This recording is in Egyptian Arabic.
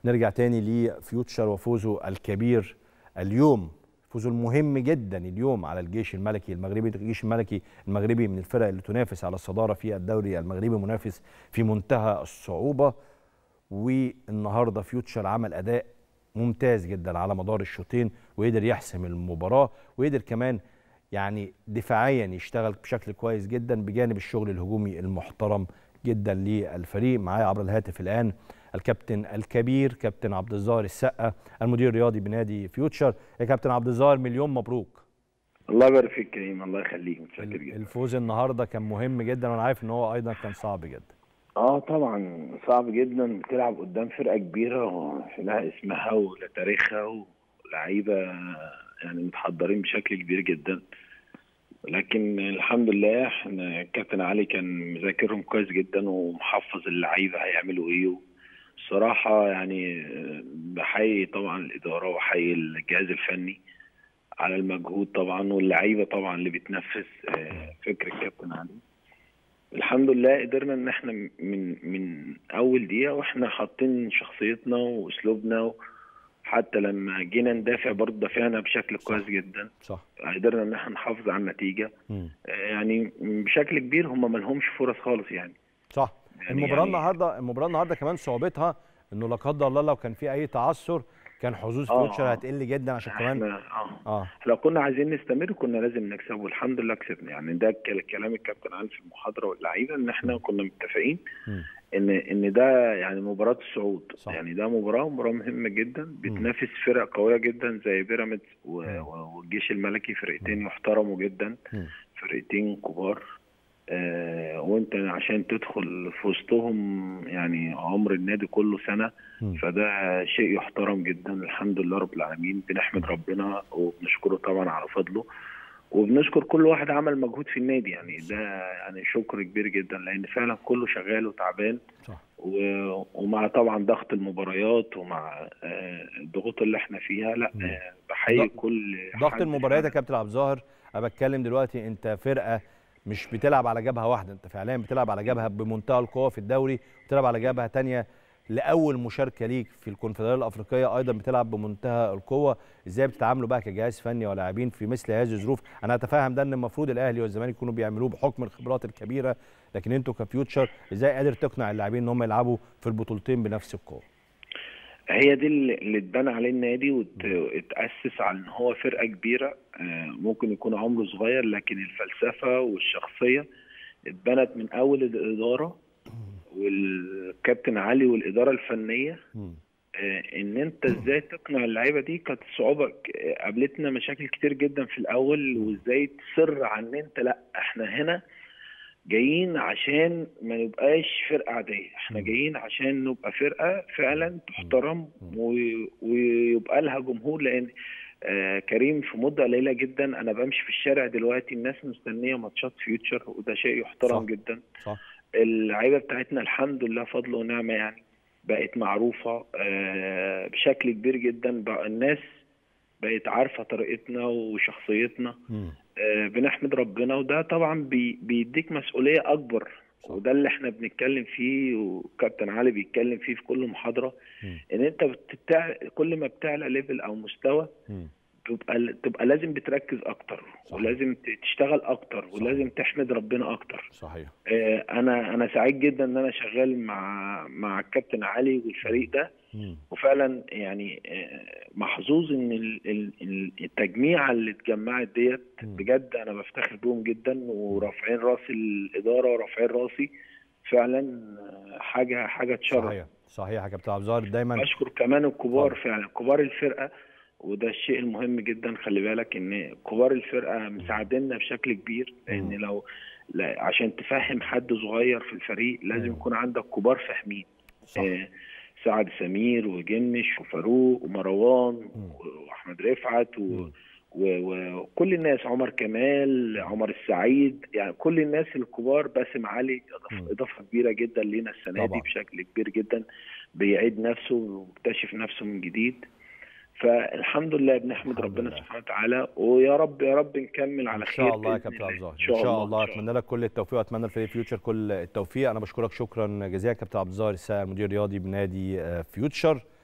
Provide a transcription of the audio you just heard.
نرجع تاني لفيوتشر وفوزه الكبير اليوم فوزه المهم جدا اليوم على الجيش الملكي المغربي الجيش الملكي المغربي من الفرق اللي تنافس على الصداره في الدوري المغربي منافس في منتهى الصعوبه والنهارده فيوتشر عمل اداء ممتاز جدا على مدار الشوطين وقدر يحسم المباراه وقدر كمان يعني دفاعيا يشتغل بشكل كويس جدا بجانب الشغل الهجومي المحترم جدا للفريق معايا عبر الهاتف الان الكابتن الكبير كابتن عبد الظاهر السقا المدير الرياضي بنادي فيوتشر يا كابتن عبد الظاهر مليون مبروك الله يبارك فيك كريم الله يخليك متشكر جدا الفوز النهارده كان مهم جدا وانا عارف ان هو ايضا كان صعب جدا اه طبعا صعب جدا بتلعب قدام فرقه كبيره لها اسمها ولها تاريخها ولعيبه يعني متحضرين بشكل كبير جدا لكن الحمد لله احنا الكابتن علي كان مذاكرهم كويس جدا ومحفظ اللعيبه هيعملوا ايه الصراحه يعني بحيي طبعا الاداره وحيي الجهاز الفني على المجهود طبعا واللعيبه طبعا اللي بتنفذ فكر الكابتن علي الحمد لله قدرنا ان احنا من من اول دقيقه واحنا حاطين شخصيتنا واسلوبنا حتى لما جينا ندافع برضه دافعنا بشكل كويس جدا صح قدرنا ان احنا نحافظ على النتيجه مم. يعني بشكل كبير هم ما لهمش فرص خالص يعني صح يعني المباراه يعني- النهارده المباراه النهارده كمان صعوبتها انه لا قدر الله لو كان في اي تعثر كان حظوظ آه، فيوتشر آه. هتقل جدا عشان كمان احنا اه اه لو كنا عايزين نستمر كنا لازم نكسب والحمد لله كسبنا يعني ده ك- كلام الكابتن علي في المحاضره واللعيبه ان احنا كنا متفقين مم. ان ان ده يعني مباراه الصعود صح. يعني ده مباراه مباراه مهمه جدا بتنافس فرق قويه جدا زي بيراميدز و- مم. و- والجيش الملكي فرقتين يحترموا جدا مم. فرقتين كبار آه وانت عشان تدخل في وسطهم يعني عمر النادي كله سنه مم. فده شيء يحترم جدا الحمد لله رب العالمين بنحمد ربنا وبنشكره طبعا على فضله وبنشكر كل واحد عمل مجهود في النادي يعني ده يعني شكر كبير جدا لان فعلا كله شغال وتعبان صح و- ومع طبعا ضغط المباريات ومع آه، الضغوط اللي احنا فيها لا مم. آه، بحيي ضغط- كل ضغط حد المباريات يا فعلاً. كابتن عبد الظاهر انا بتكلم دلوقتي انت فرقه مش بتلعب على جبهه واحده انت فعليا بتلعب على جبهه بمنتهى القوه في الدوري بتلعب على جبهه تانية لاول مشاركه ليك في الكونفدراليه الافريقيه ايضا بتلعب بمنتهى القوه ازاي بتتعاملوا بقى كجهاز فني ولاعبين في مثل هذه الظروف انا اتفهم ده ان المفروض الاهلي والزمالك يكونوا بيعملوه بحكم الخبرات الكبيره لكن انتوا كفيوتشر ازاي قادر تقنع اللاعبين ان هم يلعبوا في البطولتين بنفس القوه هي دي اللي اللي اتبنى عليه النادي واتأسس على ان هو فرقه كبيره آه، ممكن يكون عمره صغير لكن الفلسفه والشخصيه اتبنت من اول الاداره والكابتن علي والاداره الفنيه مم. آه، ان انت ازاي تقنع اللعيبه دي كانت صعوبه ك- قابلتنا مشاكل كتير جدا في الاول وازاي تصر على ان انت لا احنا هنا جايين عشان ما نبقاش فرقه عاديه احنا مم. جايين عشان نبقى فرقه فعلا تحترم و- ويبقى لها جمهور لان آه كريم في مده قليله جدا انا بمشي في الشارع دلوقتي الناس مستنيه ماتشات فيوتشر وده شيء يحترم صح. جدا صح اللعيبه بتاعتنا الحمد لله فضل ونعمه يعني بقت معروفه آه، بشكل كبير جدا بقى الناس بقت عارفه طريقتنا وشخصيتنا مم. آه، بنحمد ربنا وده طبعا بي- بيديك مسؤوليه اكبر صح. وده اللي احنا بنتكلم فيه وكابتن علي بيتكلم فيه في كل محاضره مم. ان انت بتتع... كل ما بتعلى ليفل او مستوى مم. تبقى تبقى لازم بتركز اكتر صح. ولازم ت- تشتغل اكتر صح. ولازم تحمد ربنا اكتر صحيح آه، انا انا سعيد جدا ان انا شغال مع مع الكابتن علي والفريق ده مم. وفعلا يعني آه، محظوظ ان ال- ال- ال- التجميعه اللي اتجمعت ديت مم. بجد انا بفتخر بيهم جدا ورافعين راس الاداره ورافعين راسي فعلا آه، حاجه حاجه تشرف صحيح صحيح يا كابتن عبد الظاهر دايما بشكر كمان الكبار اتفضل. فعلا كبار الفرقه وده الشيء المهم جدا خلي بالك ان كبار الفرقه مساعديننا بشكل كبير لان مم. لو لا عشان تفهم حد صغير في الفريق لازم مم. يكون عندك كبار فاهمين صح آه، سعد سمير وجنش وفاروق ومروان مم. واحمد رفعت و... مم. و- وكل الناس عمر كمال عمر السعيد يعني كل الناس الكبار باسم علي مم. اضافه اضافه كبيره جدا لينا السنه طبعا. دي بشكل كبير جدا بيعيد نفسه ويكتشف نفسه من جديد فالحمد لله بنحمد الحمد ربنا لله. سبحانه وتعالى ويا رب يا رب نكمل على ان خير شاء الله يا بإذن كابتن عبد الظاهر ان ان شاء الله إن اتمنى لك كل التوفيق واتمنى لفريق فيوتشر كل التوفيق انا بشكرك شكرا جزيلا كابتن عبد الظاهر الساعه مدير رياضي بنادي آه، فيوتشر